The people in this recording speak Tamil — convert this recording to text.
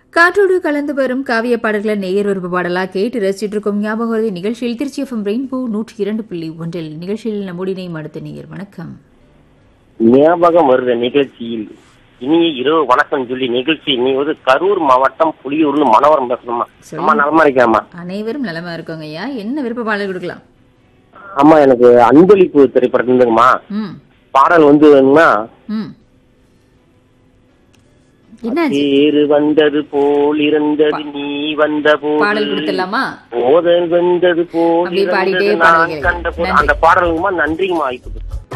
காற்றோடு கலந்து வரும் காவிய பாடல்களை நேயர் விருப்ப பாடலா கேட்டு ரசிச்சிட்டு இருக்கும் ஞாபகம் வருது நிகழ்ச்சியில் திருச்சி எஃப்எம் ரெயின்போ நூற்றி இரண்டு புள்ளி ஒன்றில் நிகழ்ச்சியில் நம்முடைய நேம் அடுத்த நேயர் வணக்கம் ஞாபகம் வருத நிகழ்ச்சியில் இனிய இரவு வணக்கம் சொல்லி நிகழ்ச்சி நீ ஒரு கரூர் மாவட்டம் புலியூர்னு மனோரம் பேசணுமா சொல்லுங்க. அம்மா நலமா இருக்காமா அனைவரும் நலமா இருக்கோங்க ஐயா என்ன விருப்ப பாடல் கொடுக்கலாம் அம்மா எனக்கு அன்பளிப்பு திரைப்படம் இருந்துங்கம்மா ம் பாடல் வந்து வேணும்னா ம் என்னாச்சு தேரு வந்தது போல் இருந்தது நீ வந்த பாடல் போது கொடுத்துடலாமா ஓதல் வந்தது போல் அப்படியே பாடிட்டே இருந்தது நான் பாடல்கள். கண்ட போது நன்றி. அந்த பாடலுங்கம்மா நன்றிங்கம்மா வாய்ப்பு